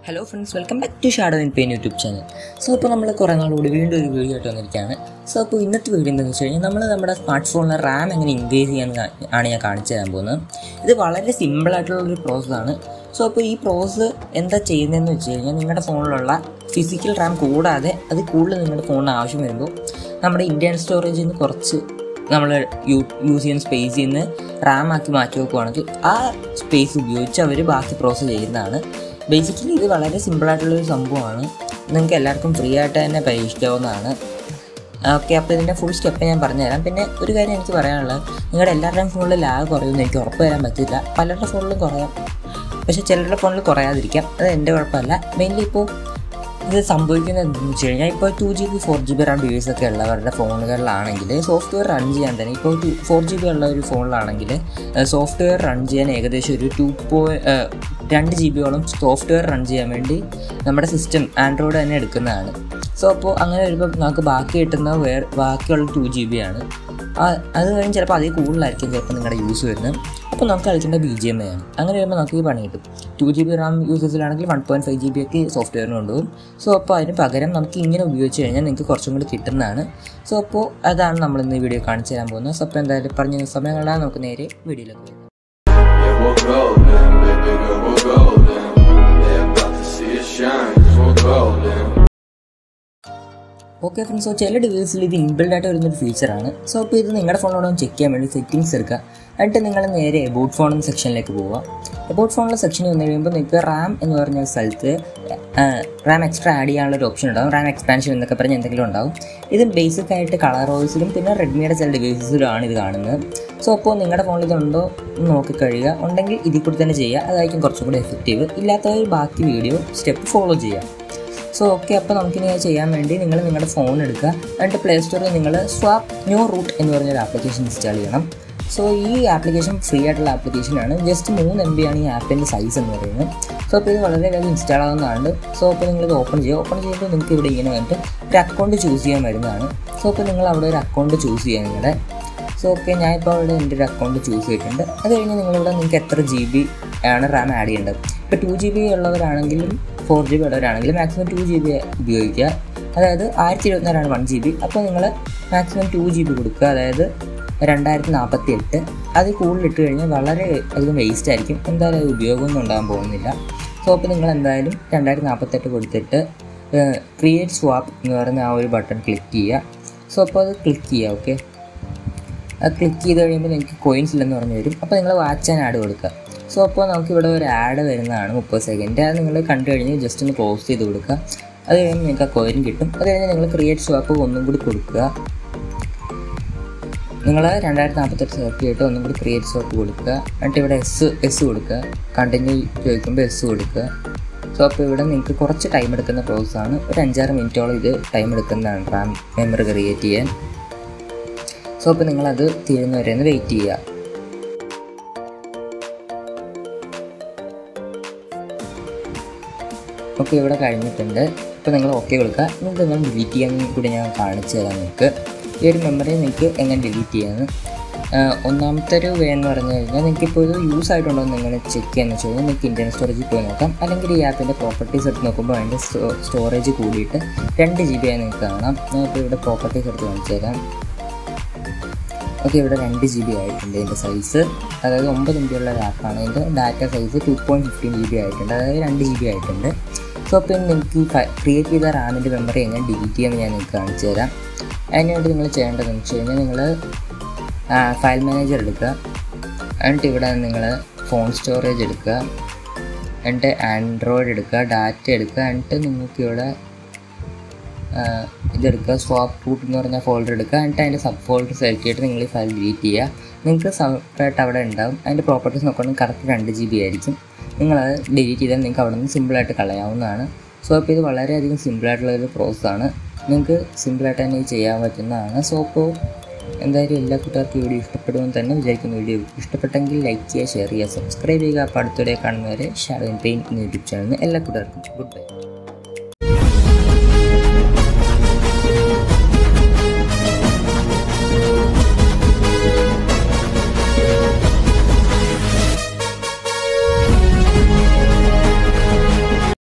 Hello friends welcome back to shadow in pain YouTube channel so ഇപ്പോൾ നമ്മൾ കുറേ നാളുകൂടി വീണ്ടും ഒരു വീഡിയോ ആയിട്ട് വന്നിരിക്കുകയാണ് സോ അപ്പോൾ ഇന്നത്തെ വീഡിയോ എന്താണെന്ന് വെച്ച് കഴിഞ്ഞാൽ നമ്മൾ നമ്മുടെ സ്മാർട്ട് ഫോണിലെ റാം എങ്ങനെ ഇൻക്രീസ് ചെയ്യാൻ ആണ് ഞാൻ കാണിച്ചു തരാൻ പോകുന്നത് ഇത് വളരെ സിമ്പിളായിട്ടുള്ള ഒരു പ്രോസസ്സാണ് സോ അപ്പോൾ ഈ പ്രോസസ്സ് എന്താ ചെയ്യുന്നതെന്ന് വെച്ച് കഴിഞ്ഞാൽ നിങ്ങളുടെ ഫോണിലുള്ള ഫിസിക്കൽ റാം കൂടാതെ അത് കൂടുതൽ നിങ്ങളുടെ ഫോണിന് ആവശ്യം വരുമ്പോൾ നമ്മുടെ ഇന്ത്യൻ സ്റ്റോറേജിൽ നിന്ന് കുറച്ച് നമ്മൾ യൂ യൂസ് ചെയ്യുന്ന സ്പേസിൽ നിന്ന് റാം ആക്കി മാറ്റി വെക്കുവാണെങ്കിൽ ആ സ്പേസ് ഉപയോഗിച്ച് അവർ ബാക്കി പ്രോസസ്സ് ചെയ്യുന്നതാണ് ബേസിക്കലി ഇത് വളരെ സിമ്പിളായിട്ടുള്ളൊരു സംഭവമാണ് നിങ്ങൾക്ക് എല്ലാവർക്കും ഫ്രീ ആയിട്ട് തന്നെ പരീക്ഷിക്കാവുന്നതാണ് ഓക്കെ അപ്പോൾ ഇതിൻ്റെ ഫുൾ സ്റ്റെപ്പ് ഞാൻ പറഞ്ഞുതരാം പിന്നെ ഒരു കാര്യം എനിക്ക് പറയാനുള്ളത് നിങ്ങളുടെ എല്ലാവരുടെയും ഫോണിൽ ലാഗ് കുറയുമെന്ന് എനിക്ക് ഉറപ്പ് തരാൻ പറ്റില്ല പലരുടെ ഫോണിലും കുറയാം പക്ഷേ ചിലരുടെ ഫോണിൽ കുറയാതിരിക്കാം അത് എൻ്റെ കുഴപ്പമല്ല മെയിൻലി ഇപ്പോൾ ഇത് സംഭവിക്കുന്നത് എന്താണെന്ന് വെച്ച് കഴിഞ്ഞാൽ ഇപ്പോൾ two G B four G B RAM device ഒക്കെ ഉള്ളവരുടെ ഫോണുകളിലാണെങ്കിൽ സോഫ്റ്റ്വെയർ റൺ ചെയ്യാൻ തന്നെ ഇപ്പോൾ ടു ഫോർ ജി ബി ഉള്ള ഒരു ഫോണിലാണെങ്കിൽ സോഫ്റ്റ്വെയർ റൺ ചെയ്യാൻ ഏകദേശം ഒരു ടു പോയി രണ്ട് ജി ബിയോളം സോഫ്റ്റ്വെയർ റൺ ചെയ്യാൻ വേണ്ടി നമ്മുടെ സിസ്റ്റം ആൻഡ്രോയിഡ് തന്നെ എടുക്കുന്നതാണ് സോ അപ്പോൾ അങ്ങനെ വരുമ്പോൾ നമുക്ക് ബാക്കി കിട്ടുന്ന വേറെ ബാക്കിയുള്ള ടു ജി ബി ആണ് അത് കഴിഞ്ഞ് ചിലപ്പോൾ അതിൽ കൂടുതലായിരിക്കും ചിലപ്പോൾ നിങ്ങളുടെ യൂസ് വരുന്നത് അപ്പോൾ നമുക്ക് കളിക്കേണ്ട ബി ജി എം എ ആണ് അങ്ങനെ വരുമ്പോൾ നമുക്ക് ഈ പണി കിട്ടും ടു ജി ബി റാം യൂസേഴ്സിലാണെങ്കിൽ one point five G B ഒക്കെ സോഫ്റ്റ്വെയറിന് കൊണ്ടുപോകും സോ അപ്പോൾ അതിന് പകരം നമുക്ക് ഇങ്ങനെ ഉപയോഗിച്ച് കഴിഞ്ഞാൽ നിങ്ങൾക്ക് കുറച്ചും കൂടി കിട്ടുന്നതാണ് സോ അപ്പോൾ അതാണ് നമ്മൾ ഇന്ന് ഈ വീഡിയോ കാണിച്ചു തരാൻ പോകുന്നത് സോ അപ്പോൾ എന്തായാലും പറഞ്ഞ സമയം കളാൻ നമുക്ക് നേരെ വീഡിയോയിലേക്ക് വരാം Yeah, we're golden, baby girl, we're golden. They're about to see us shine, 'cause we're golden. Okay friends so ചില ഡിവൈസിൽ ഇത് ഇൻബിൽഡ് ആയിട്ട് വരുന്നൊരു ഫീച്ചറാണ് സോ അപ്പോൾ ഇത് നിങ്ങളുടെ ഫോണിലോട് ചെക്ക് ചെയ്യാൻ വേണ്ടി സെറ്റിംഗ്സ് എടുക്കുക എന്നിട്ട് നിങ്ങൾ നേരെ എബൌട്ട് ഫോൺ എന്ന സെക്ഷനിലേക്ക് പോവുക എബൌട്ട് ഫോണിലെ സെക്ഷനിൽ വന്നു കഴിയുമ്പോൾ നിങ്ങൾക്ക് റാം എന്ന് പറഞ്ഞ സ്ഥലത്ത് റാം എക്സ്ട്രാ ആഡ് ചെയ്യാനുള്ള ഒരു ഓപ്ഷൻ ഉണ്ടാവും റാം എക്സ്പാൻഷൻ എന്നൊക്കെ പറഞ്ഞ് എന്തെങ്കിലും ഉണ്ടാവും ഇത് ബേസിക് ആയിട്ട് കളർ വോയിസിലും പിന്നെ റെഡ്മിയുടെ ചില ഡിവൈസസിലുമാണ് ഇത് കാണുന്നത് സോ അപ്പോൾ നിങ്ങളുടെ ഫോണിൽ ഇതുണ്ടോ എന്ന് നോക്കിക്കഴിയുക ഉണ്ടെങ്കിൽ ഇതിൽ കൂടി തന്നെ ചെയ്യുക അതായിരിക്കും കുറച്ചും കൂടി എഫക്റ്റീവ് ഇല്ലാത്തവർ ബാക്കി വീഡിയോ സ്റ്റെപ്പ് ഫോളോ ചെയ്യുക സോ ഓക്കെ അപ്പോൾ നമുക്കിനി അത് ചെയ്യാൻ വേണ്ടി നിങ്ങൾ നിങ്ങളുടെ ഫോൺ എടുക്കുക എന്നിട്ട് പ്ലേ സ്റ്റോറിൽ നിങ്ങൾ സ്വാപ്പ് ന്യൂ റൂട്ട് എന്ന് പറഞ്ഞൊരു ആപ്ലിക്കേഷൻ ഇൻസ്റ്റാൾ ചെയ്യണം സോ ഈ ആപ്ലിക്കേഷൻ ഫ്രീ ആയിട്ടുള്ള ആപ്ലിക്കേഷനാണ് ജസ്റ്റ് മൂന്ന് എം ബി ആണ് ഈ ആപ്പിൻ്റെ സൈസ് എന്ന് പറയുന്നത് സോ അപ്പോൾ ഇത് വളരെ വേഗം ഇൻസ്റ്റാൾ ആവുന്നതാണ് സോ അപ്പോൾ നിങ്ങളിത് ഓപ്പൺ ചെയ്യുക ഓപ്പൺ ചെയ്യുമ്പോൾ നിങ്ങൾക്ക് ഇവിടെ ഇങ്ങനെ വന്നിട്ട് ഒരു അക്കൗണ്ട് ചൂസ് ചെയ്യാൻ വരുന്നതാണ് സോ അപ്പോൾ നിങ്ങൾ അവിടെ ഒരു അക്കൗണ്ട് ചൂസ് ചെയ്യുക നിങ്ങളുടെ സോ ഓക്കെ ഞാനിപ്പോൾ അവിടെ എൻ്റെ ഒരു അക്കൗണ്ട് ചൂസ് ചെയ്തിട്ടുണ്ട് അത് കഴിഞ്ഞ് നിങ്ങളിവിടെ നിങ്ങൾക്ക് എത്ര ജി ബി ആണ് റാം ആഡ് ചെയ്യേണ്ടത് ഇപ്പോൾ ടു ജി ബി ഉള്ളവരാണെങ്കിലും ഫോർ ജി ബി ഉള്ളവരാണെങ്കിലും മാക്സിമം ടു ജി ബി ഉപയോഗിക്കുക അതായത് ആയിരത്തി ഇരുപത്തിനാലാണ് വൺ ജി ബി അപ്പോൾ നിങ്ങൾ മാക്സിമം ടു ജി ബി കൊടുക്കുക അതായത് രണ്ടായിരത്തി നാൽപ്പത്തി എട്ട് അത് കൂടുതൽ ഇട്ട് കഴിഞ്ഞാൽ വളരെ അധികം വേസ്റ്റ് ആയിരിക്കും എന്തായാലും അത് ഉപയോഗമൊന്നും ഉണ്ടാകാൻ പോകുന്നില്ല സോ അപ്പോൾ നിങ്ങൾ എന്തായാലും രണ്ടായിരത്തി നാൽപ്പത്തെട്ട് കൊടുത്തിട്ട് ക്രിയേറ്റ് സ്വാപ്പ് എന്ന് പറയുന്ന ആ ഒരു ബട്ടൺ ക്ലിക്ക് ചെയ്യുക സോ അപ്പോൾ അത് ക്ലിക്ക് ചെയ്യുക ഓക്കെ അത് ക്ലിക്ക് ചെയ്ത് കഴിയുമ്പോൾ നിങ്ങൾക്ക് കോയിൻസ് ഇല്ലെന്ന് പറഞ്ഞു വരും അപ്പോൾ നിങ്ങൾ വാച്ച് ആൻഡ് ആഡ് കൊടുക്കുക സോ അപ്പോൾ നമുക്ക് ഇവിടെ ഒരു ആഡ് വരുന്നതാണ് മുപ്പത് സെക്കൻഡ് അത് നിങ്ങൾ കണ്ടു കഴിഞ്ഞ് ജസ്റ്റ് ഒന്ന് ക്ലോസ് ചെയ്ത് കൊടുക്കുക അത് കഴിയുമ്പോൾ നിങ്ങൾക്ക് ആ കോയിൻ കിട്ടും അത് കഴിഞ്ഞ് നിങ്ങൾ ക്രിയേറ്റ് സ്വാപ്പ് ഒന്നും കൂടി കൊടുക്കുക നിങ്ങൾ രണ്ടായിരത്തി നാൽപ്പത്തെട്ട് സെലക്ട് ചെയ്തിട്ട് ഒന്നും കൂടി ക്രിയേറ്റ് സ്വാപ്പ് കൊടുക്കുക എന്നിട്ട് ഇവിടെ എസ് എസ് കൊടുക്കുക കണ്ടിന്യൂ ചോദിക്കുമ്പോൾ എസ് കൊടുക്കുക സോ അപ്പോൾ ഇവിടെ നിങ്ങൾക്ക് കുറച്ച് ടൈം എടുക്കുന്ന പ്രോസസ്സാണ് ഒരു അഞ്ചാറ് മിനിറ്റോളം ഇത് ടൈം എടുക്കുന്നതാണ് റാം മെമ്മറി ക്രിയേറ്റ് ചെയ്യാൻ സോ അപ്പോൾ നിങ്ങളത് തീരുന്നവരെ ഒന്ന് വെയിറ്റ് ചെയ്യുക ഓക്കെ ഇവിടെ കഴിഞ്ഞിട്ടുണ്ട് ഇപ്പോൾ നിങ്ങൾ ഓക്കെ കൊടുക്കുക എന്നിട്ട് നിങ്ങൾ ഡിലീറ്റ് ചെയ്യാൻ കൂടി ഞാൻ കാണിച്ചു തരാം നിങ്ങൾക്ക് ഈ ഒരു മെമ്മറി നിങ്ങൾക്ക് എങ്ങനെ ഡിലീറ്റ് ചെയ്യാമെന്ന് ഒന്നാമത്തെ ഒരു വേ എന്ന് പറഞ്ഞു കഴിഞ്ഞാൽ നിങ്ങൾക്ക് ഇപ്പോൾ ഇത് യൂസ് ആയിട്ടുണ്ടോ എന്ന് നിങ്ങൾ ചെക്ക് ചെയ്യാന്ന് വെച്ച് കഴിഞ്ഞാൽ നിങ്ങൾക്ക് ഇൻറ്റർനെറ്റ് സ്റ്റോറേജിൽ പോയി നോക്കാം അല്ലെങ്കിൽ ഈ ആപ്പിൻ്റെ പ്രോപ്പർട്ടീസ് എടുത്ത് നോക്കുമ്പോൾ അതിൻ്റെ സ്റ്റോറേജ് കൂടിയിട്ട് രണ്ട് ജി ബി ആയി നിങ്ങൾക്ക് കാണാം ഞാൻ ഇപ്പോൾ ഇവിടെ പ്രോപ്പർട്ടീസ് എടുത്ത് കാണിച്ചു തരാം ഓക്കെ ഇവിടെ രണ്ട് ജി ബി ആയിട്ടുണ്ട് ഇതിൻ്റെ സൈസ് അതായത് ഒമ്പത് എം ബി ഉള്ള ഒരു ആപ്പാണ് ഇതിൻ്റെ data size two point fifteen G B ആയിട്ടുണ്ട് അതായത് രണ്ട് ജി ബി ആയിട്ടുണ്ട് സോ അപ്പോൾ നിങ്ങൾക്ക് ക്രിയേറ്റ് ചെയ്ത റാമിൻ്റെ മെമ്മറി എങ്ങനെ ഡിലീറ്റ് ചെയ്യാമെന്ന് ഞാൻ നിങ്ങൾക്ക് കാണിച്ചു തരാം അതിനുവേണ്ടി നിങ്ങൾ ചെയ്യേണ്ടതെന്ന് വെച്ച് കഴിഞ്ഞാൽ നിങ്ങൾ ഫയൽ മാനേജർ എടുക്കുക എന്നിട്ട് ഇവിടെ നിങ്ങൾ ഫോൺ സ്റ്റോറേജ് എടുക്കുക എന്നിട്ട് ആൻഡ്രോയിഡ് എടുക്കുക ഡാറ്റ എടുക്കുക എന്നിട്ട് നിങ്ങൾക്ക് ഇവിടെ ഇതെടുക്കുക സ്വാപ്പ് റൂട്ട് എന്ന് പറഞ്ഞ ഫോൾഡർ എടുക്കുക എന്നിട്ട് അതിൻ്റെ സബ് ഫോൾഡർ സെലക്ട് ചെയ്തിട്ട് നിങ്ങൾ ഈ ഫയൽ ഡിലീറ്റ് ചെയ്യുക നിങ്ങൾക്ക് സെപ്പറേറ്റ് അവിടെ ഉണ്ടാവും അതിൻ്റെ പ്രോപ്പർട്ടീസ് നോക്കുകയാണെങ്കിൽ കറക്റ്റ് രണ്ട് ജി ബി ആയിരിക്കും നിങ്ങളത് ഡിലീറ്റ് ചെയ്താൽ നിങ്ങൾക്ക് അവിടെ നിന്ന് സിമ്പിളായിട്ട് കളയാവുന്നതാണ് സോ അപ്പോൾ ഇത് വളരെയധികം സിമ്പിളായിട്ടുള്ള ഒരു പ്രോസസ്സാണ് നിങ്ങൾക്ക് സിമ്പിളായിട്ട് തന്നെ ഇത് ചെയ്യാൻ പറ്റുന്നതാണ് സോ അപ്പോൾ എന്തായാലും എല്ലാ കൂട്ടുകാർക്കും വീഡിയോ ഇഷ്ടപ്പെടുമെന്ന് തന്നെ വിചാരിക്കുന്ന വീഡിയോ ഇഷ്ടപ്പെട്ടെങ്കിൽ ലൈക്ക് ചെയ്യുക ഷെയർ ചെയ്യുക സബ്സ്ക്രൈബ് ചെയ്യുക അപ്പോൾ അടുത്തിടെ കാണുന്നവരെ ഷാഡോ പെയിൻ എന്ന യൂട്യൂബ് ചാനലിന് എല്ലാ കൂട്ടുകാർക്കും ഗുഡ് ബൈ